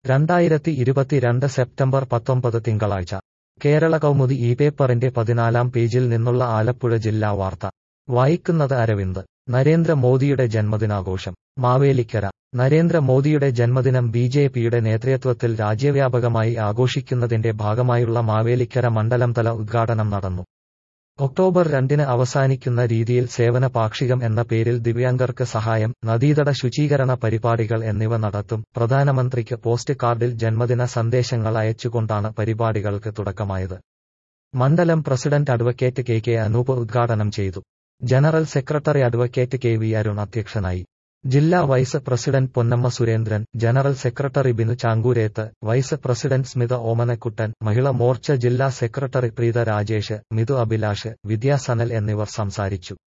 രണ്ടായിരത്തി ഇരുപത്തിരണ്ട് സെപ്റ്റംബർ പത്തൊമ്പത് തിങ്കളാഴ്ച കേരള കൗമുദി ഈ പേപ്പറിന്റെ പതിനാലാം പേജിൽ നിന്നുള്ള ആലപ്പുഴ ജില്ലാ വാർത്ത വായിക്കുന്നത് അരവിന്ദ് നരേന്ദ്രമോദിയുടെ ജന്മദിനാഘോഷം മാവേലിക്കര നരേന്ദ്രമോദിയുടെ ജന്മദിനം ബി ജെ പിയുടെ നേതൃത്വത്തിൽ രാജ്യവ്യാപകമായി ആഘോഷിക്കുന്നതിന്റെ ഭാഗമായുള്ള മാവേലിക്കര മണ്ഡലം തല ഉദ്ഘാടനം നടന്നു ഒക്ടോബർ രണ്ടിന് അവസാനിക്കുന്ന രീതിയിൽ സേവന പാക്ഷികം എന്ന പേരിൽ ദിവ്യാംഗർക്ക് സഹായം നദീതട ശുചീകരണ പരിപാടികൾ എന്നിവ നടത്തും പ്രധാനമന്ത്രിക്ക് പോസ്റ്റ് കാർഡിൽ ജന്മദിന സന്ദേശങ്ങൾ അയച്ചുകൊണ്ടാണ് പരിപാടികൾക്ക് തുടക്കമായത് മണ്ഡലം president advocate K K Anoop ഉദ്ഘാടനം ചെയ്തു general secretary advocate K V Arun അധ്യക്ഷനായി ജില്ലാ vice president Ponnamma Surendran general secretary Binu Chankoorethu vice president Smitha Omanakuttan Mahila Morcha ജില്ലാ സെക്രട്ടറി പ്രീത രാജേഷ് മിതു അഭിലാഷ് വിദ്യാസനൽ എന്നിവർ സംസാരിച്ചു